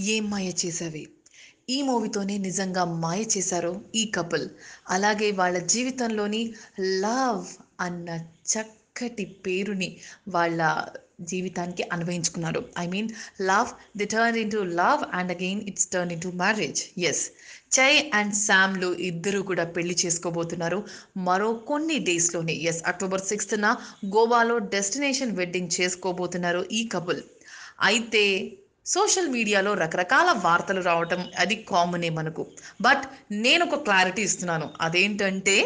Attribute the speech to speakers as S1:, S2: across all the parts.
S1: ఏం మాయ చేసావే ఈ మూవీతోనే నిజంగా మాయ చేశారు ఈ కపుల్ అలాగే వాళ్ళ జీవితంలోని లవ్ అన్న చక్కటి పేరుని వాళ్ళ జీవితానికి అన్వయించుకున్నారు I mean love the turn in to love and again it's turn in to marriage yes Chay and శామ్లు ఇద్దరు కూడా పెళ్లి చేసుకోబోతున్నారు మరో కొన్ని డేస్లోనే ఎస్ అక్టోబర్ సిక్స్త్న గోవాలో డెస్టినేషన్ వెడ్డింగ్ చేసుకోబోతున్నారు ఈ కపుల్ అయితే సోషల్ మీడియాలో రకరకాల వార్తలు రావటం అది కామనే మనకు బట్ నేను ఒక క్లారిటీ ఇస్తున్నాను అదేంటంటే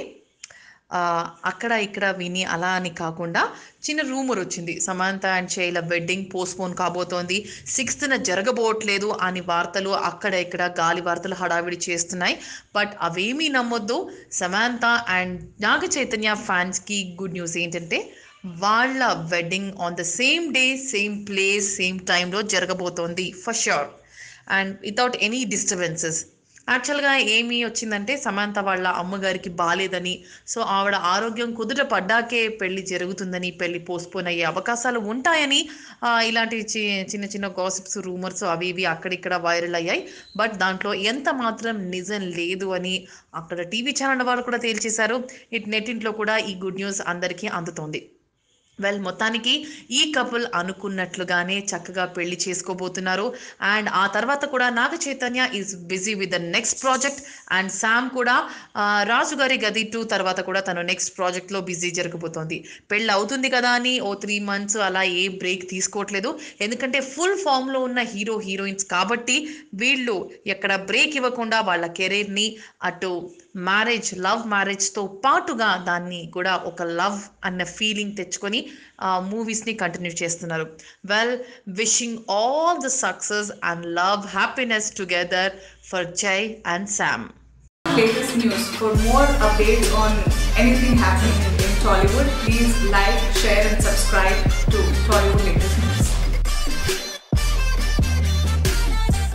S1: ఆ, అక్కడ ఇక్కడ విని అలా అని కాకుండా చిన్న రూమర్ వచ్చింది సమాంత అండ్ శైల వెడ్డింగ్ పోస్ట్పోన్ కాబోతోంది సిక్స్త్న జరగబోట్లేదు అని వార్తలు అక్కడ ఇక్కడ గాలి వార్తలు హడావిడి చేస్తున్నాయి బట్ అవేమీ నమ్మొద్దు సమాంత అండ్ నాగ చైతన్య ఫ్యాన్స్కి గుడ్ న్యూస్ ఏంటంటే వాళ్ళ wedding on the same day same place same టైంలో జరగబోతోంది for sure and without any disturbances యాక్చువల్గా ఏమి వచ్చిందంటే సమాంత వాళ్ళ అమ్మగారికి బాగాలేదని సో ఆవిడ ఆరోగ్యం కుదుట పడ్డాకే పెళ్లి జరుగుతుందని పెళ్లి పోస్ట్పోన్ అయ్యే అవకాశాలు ఉంటాయని ఆ, ఇలాంటి చి చిన్న చిన్న గాసిప్స్ రూమర్స్ అవి ఇవి అక్కడిక్కడ వైరల్ అయ్యాయి బట్ దాంట్లో ఎంత మాత్రం నిజం లేదు అని అక్కడ టీవీ ఛానల్ వాళ్ళు కూడా తేల్చేశారు ఇట్ నెట్టింట్లో కూడా ఈ గుడ్ న్యూస్ అందరికీ అందుతోంది వెల్ మొత్తానికి ఈ కపుల్ అనుకున్నట్లుగానే చక్కగా పెళ్లి చేసుకోబోతున్నారు అండ్ ఆ తర్వాత కూడా Naga Chaitanya is busy with the next project and Sam కూడా ఆ, రాజుగారి గది టూ తర్వాత కూడా తను నెక్స్ట్ ప్రాజెక్ట్లో బిజీ జరగబోతోంది పెళ్ళి అవుతుంది కదా అని ఓ త్రీ మంత్స్ అలా ఏ బ్రేక్ తీసుకోవట్లేదు ఎందుకంటే ఫుల్ ఫామ్లో ఉన్న హీరో హీరోయిన్స్ కాబట్టి వీళ్ళు ఎక్కడ బ్రేక్ ఇవ్వకుండా వాళ్ళ కెరీర్ని అటు మ్యారేజ్ లవ్ మ్యారేజ్తో పాటుగా దాన్ని కూడా ఒక లవ్ అన్న ఫీలింగ్ తెచ్చుకొని మూవీస్ని కంటిన్యూ చేస్తున్నారు well wishing all the success and love happiness together for Jai and Sam
S2: latest news. For more updates on anything happening in Tollywood, please like, share, and subscribe